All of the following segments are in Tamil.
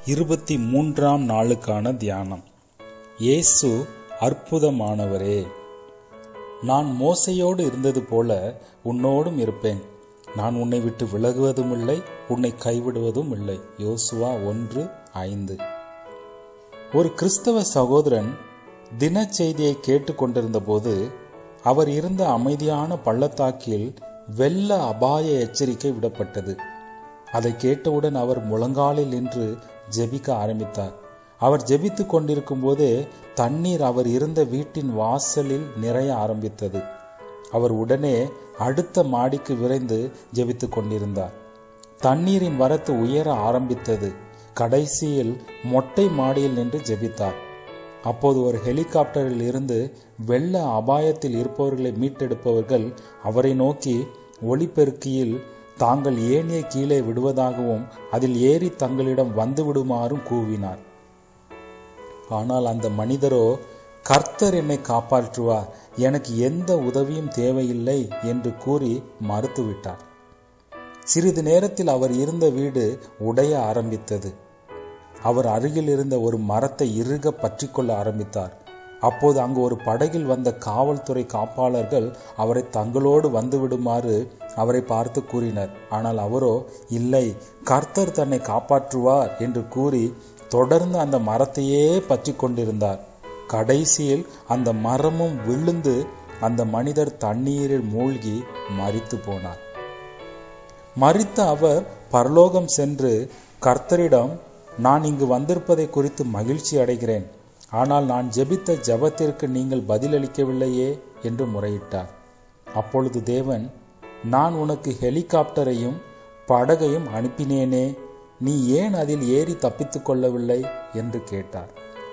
இருபத்தி மூன்றாம் நாளுக்கான தியானம் இயேசு அற்புதமானவரே நான் மோசையோடு இருந்தது போல உன்னோடும் இருப்பேன் நான் உன்னை விட்டு விலகுவதும் இல்லை உன்னை கைவிடுவதும் இல்லை யோசுவா ஒன்று ஐந்து ஒரு கிறிஸ்தவ சகோதரன் தின செய்தியை கேட்டுக்கொண்டிருந்த போது அவர் இருந்த அமைதியான பள்ளத்தாக்கில் வெள்ள அபாய எச்சரிக்கை விடப்பட்டது அதை கேட்டவுடன் அவர் முழங்காலில் நின்று ஜெபிக்க ஆரம்பித்தார் அவர் ஜெபித்துக் கொண்டிருக்கும் போதே தண்ணீர் அவர் இருந்த வீட்டின் வாசலில் நிறைய ஆரம்பித்தது அவர் உடனே அடுத்த மாடிக்கு விரைந்து ஜெபித்துக் கொண்டிருந்தார் தண்ணீரின் வரத்து உயர ஆரம்பித்தது கடைசியில் மொட்டை மாடியில் நின்று ஜெபித்தார் அப்போது ஒரு ஹெலிகாப்டரில் இருந்து வெள்ள அபாயத்தில் இருப்பவர்களை மீட்டெடுப்பவர்கள் அவரை நோக்கி ஒளிபெருக்கியில் தாங்கள் ஏணியை கீழே விடுவதாகவும் அதில் ஏறி தங்களிடம் வந்து விடுமாறும் கூவினார் ஆனால் அந்த மனிதரோ கர்த்தர் என்னை காப்பாற்றுவார் எனக்கு எந்த உதவியும் தேவையில்லை என்று கூறி மறுத்துவிட்டார் சிறிது நேரத்தில் அவர் இருந்த வீடு உடைய ஆரம்பித்தது அவர் அருகில் இருந்த ஒரு மரத்தை இறுக பற்றி கொள்ள ஆரம்பித்தார் அப்போது அங்கு ஒரு படகில் வந்த காவல்துறை காப்பாளர்கள் அவரை தங்களோடு வந்து விடுமாறு அவரை பார்த்து கூறினர் ஆனால் அவரோ இல்லை கர்த்தர் தன்னை காப்பாற்றுவார் என்று கூறி தொடர்ந்து அந்த மரத்தையே பற்றி கொண்டிருந்தார் கடைசியில் அந்த மரமும் விழுந்து அந்த மனிதர் தண்ணீரில் மூழ்கி மறித்து போனார் மறித்த அவர் பரலோகம் சென்று கர்த்தரிடம் நான் இங்கு வந்திருப்பதை குறித்து மகிழ்ச்சி அடைகிறேன் ஆனால் நான் ஜெபித்த ஜபத்திற்கு நீங்கள் பதிலளிக்கவில்லையே என்று முறையிட்டார் அப்பொழுது தேவன் நான் உனக்கு ஹெலிகாப்டரையும் படகையும் அனுப்பினேனே நீ ஏன் அதில் ஏறி தப்பித்துக் கொள்ளவில்லை என்று கேட்டார்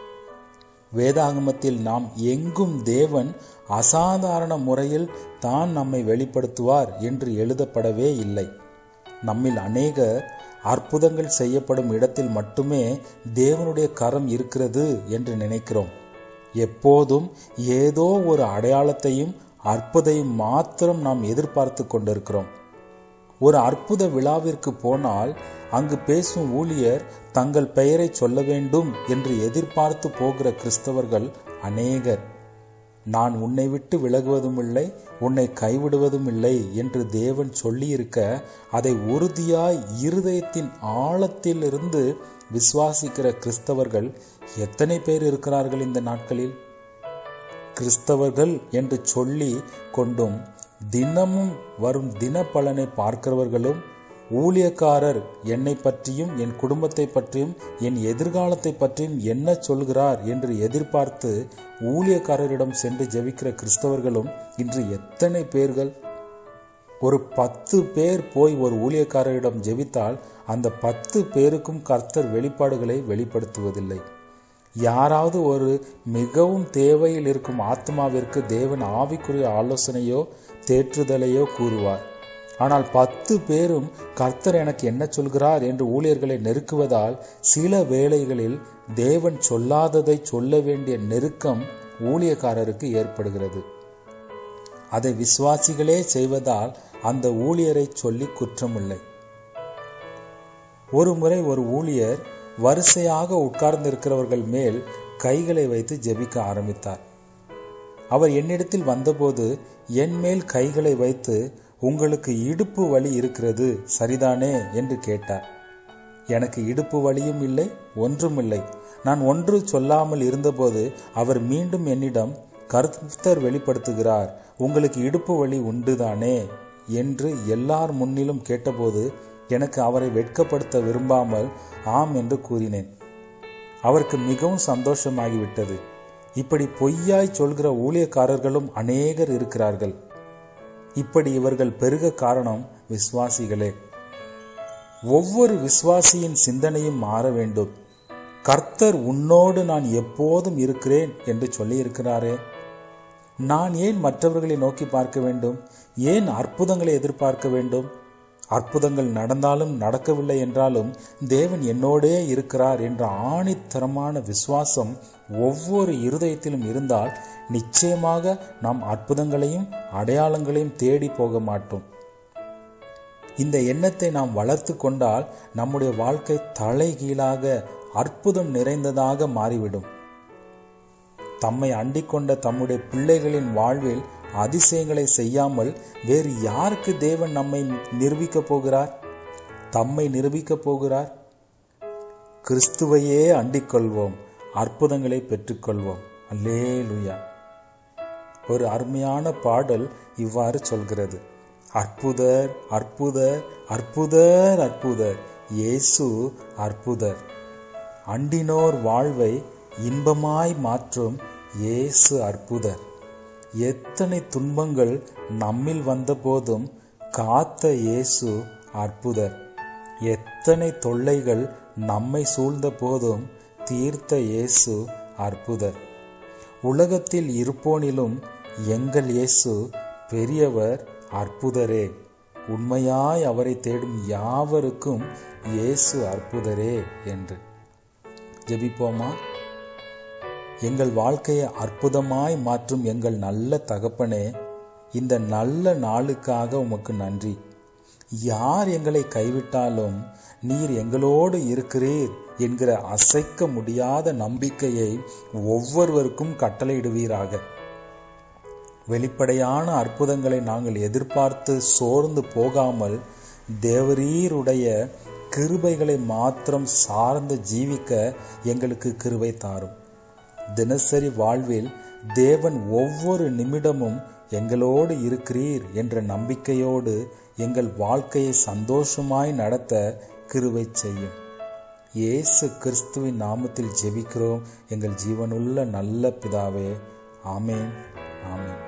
வேதாகமத்தில் நாம் எங்கும் தேவன் அசாதாரண முறையில் தான் நம்மை வெளிப்படுத்துவார் என்று எழுதப்படவே இல்லை நம்மில் அநேகர் அற்புதங்கள் செய்யப்படும் இடத்தில் மட்டுமே தேவனுடைய கரம் இருக்கிறது என்று நினைக்கிறோம் எப்போதும் ஏதோ ஒரு அடையாளத்தையும் அற்புதையும் மாத்திரம் நாம் எதிர்பார்த்து கொண்டிருக்கிறோம் ஒரு அற்புத விழாவிற்கு போனால் அங்கு பேசும் ஊழியர் தங்கள் பெயரை சொல்ல வேண்டும் என்று எதிர்பார்த்து போகிற கிறிஸ்தவர்கள் அநேகர் நான் உன்னை விட்டு விலகுவதும் இல்லை உன்னை கைவிடுவதும் இல்லை என்று தேவன் சொல்லியிருக்க அதை உறுதியாய் இருதயத்தின் ஆழத்திலிருந்து விசுவாசிக்கிற கிறிஸ்தவர்கள் எத்தனை பேர் இருக்கிறார்கள் இந்த நாட்களில் கிறிஸ்தவர்கள் என்று சொல்லி கொண்டும் தினமும் வரும் தின பலனை பார்க்கிறவர்களும் ஊழியக்காரர் என்னை பற்றியும் என் குடும்பத்தை பற்றியும் என் எதிர்காலத்தை பற்றியும் என்ன சொல்கிறார் என்று எதிர்பார்த்து ஊழியக்காரரிடம் சென்று ஜெபிக்கிற கிறிஸ்தவர்களும் இன்று எத்தனை பேர்கள் ஒரு பத்து பேர் போய் ஒரு ஊழியக்காரரிடம் ஜெபித்தால் அந்த பத்து பேருக்கும் கர்த்தர் வெளிப்பாடுகளை வெளிப்படுத்துவதில்லை யாராவது ஒரு மிகவும் தேவையில் இருக்கும் ஆத்மாவிற்கு தேவன் ஆவிக்குரிய ஆலோசனையோ தேற்றுதலையோ கூறுவார் ஆனால் பத்து பேரும் கர்த்தர் எனக்கு என்ன சொல்கிறார் என்று ஊழியர்களை நெருக்குவதால் சில வேளைகளில் தேவன் சொல்லாததை சொல்ல வேண்டிய நெருக்கம் ஊழியக்காரருக்கு ஏற்படுகிறது அதை விசுவாசிகளே செய்வதால் அந்த ஊழியரை சொல்லி குற்றமில்லை ஒரு முறை ஒரு ஊழியர் வரிசையாக உட்கார்ந்திருக்கிறவர்கள் மேல் கைகளை வைத்து ஜெபிக்க ஆரம்பித்தார் அவர் என்னிடத்தில் வந்தபோது என் மேல் கைகளை வைத்து உங்களுக்கு இடுப்பு வலி இருக்கிறது சரிதானே என்று கேட்டார் எனக்கு இடுப்பு வலியும் இல்லை ஒன்றும் இல்லை நான் ஒன்று சொல்லாமல் இருந்தபோது அவர் மீண்டும் என்னிடம் கருத்தர் வெளிப்படுத்துகிறார் உங்களுக்கு இடுப்பு வலி உண்டுதானே என்று எல்லார் முன்னிலும் கேட்டபோது எனக்கு அவரை வெட்கப்படுத்த விரும்பாமல் ஆம் என்று கூறினேன் அவருக்கு மிகவும் சந்தோஷமாகிவிட்டது இப்படி பொய்யாய் சொல்கிற ஊழியக்காரர்களும் அநேகர் இருக்கிறார்கள் இப்படி இவர்கள் பெருக காரணம் விசுவாசிகளே ஒவ்வொரு விசுவாசியின் சிந்தனையும் மாற வேண்டும் கர்த்தர் உன்னோடு நான் எப்போதும் இருக்கிறேன் என்று சொல்லி இருக்கிறாரே நான் ஏன் மற்றவர்களை நோக்கி பார்க்க வேண்டும் ஏன் அற்புதங்களை எதிர்பார்க்க வேண்டும் அற்புதங்கள் நடந்தாலும் நடக்கவில்லை என்றாலும் தேவன் என்னோடே இருக்கிறார் என்ற ஆணித்தரமான விசுவாசம் ஒவ்வொரு இருதயத்திலும் இருந்தால் நிச்சயமாக நாம் அற்புதங்களையும் அடையாளங்களையும் தேடி போக மாட்டோம் இந்த எண்ணத்தை நாம் வளர்த்து கொண்டால் நம்முடைய வாழ்க்கை தலைகீழாக அற்புதம் நிறைந்ததாக மாறிவிடும் தம்மை அண்டிக் கொண்ட தம்முடைய பிள்ளைகளின் வாழ்வில் அதிசயங்களை செய்யாமல் வேறு யாருக்கு தேவன் நம்மை நிரூபிக்கப் போகிறார் தம்மை நிரூபிக்கப் போகிறார் கிறிஸ்துவையே அண்டிக் கொள்வோம் அற்புதங்களை பெற்றுக்கொள்வோம் அல்லே ஒரு அருமையான பாடல் இவ்வாறு சொல்கிறது அற்புதர் அற்புதர் அற்புதர் அற்புதர் இயேசு அற்புதர் அண்டினோர் வாழ்வை இன்பமாய் மாற்றும் இயேசு அற்புதர் எத்தனை துன்பங்கள் நம்மில் வந்தபோதும் காத்த இயேசு அற்புதர் எத்தனை தொல்லைகள் நம்மை சூழ்ந்த போதும் தீர்த்த இயேசு அற்புதர் உலகத்தில் இருப்போனிலும் எங்கள் இயேசு பெரியவர் அற்புதரே உண்மையாய் அவரை தேடும் யாவருக்கும் இயேசு அற்புதரே என்று ஜெபிப்போமா எங்கள் வாழ்க்கையை அற்புதமாய் மாற்றும் எங்கள் நல்ல தகப்பனே இந்த நல்ல நாளுக்காக உமக்கு நன்றி யார் எங்களை கைவிட்டாலும் நீர் எங்களோடு இருக்கிறீர் என்கிற அசைக்க முடியாத நம்பிக்கையை ஒவ்வொருவருக்கும் கட்டளையிடுவீராக வெளிப்படையான அற்புதங்களை நாங்கள் எதிர்பார்த்து சோர்ந்து போகாமல் தேவரீருடைய கிருபைகளை மாத்திரம் சார்ந்து ஜீவிக்க எங்களுக்கு கிருபை தாரும் தினசரி வாழ்வில் தேவன் ஒவ்வொரு நிமிடமும் எங்களோடு இருக்கிறீர் என்ற நம்பிக்கையோடு எங்கள் வாழ்க்கையை சந்தோஷமாய் நடத்த கிருவை செய்யும் இயேசு கிறிஸ்துவின் நாமத்தில் ஜெபிக்கிறோம் எங்கள் ஜீவனுள்ள நல்ல பிதாவே ஆமேன் ஆமேன்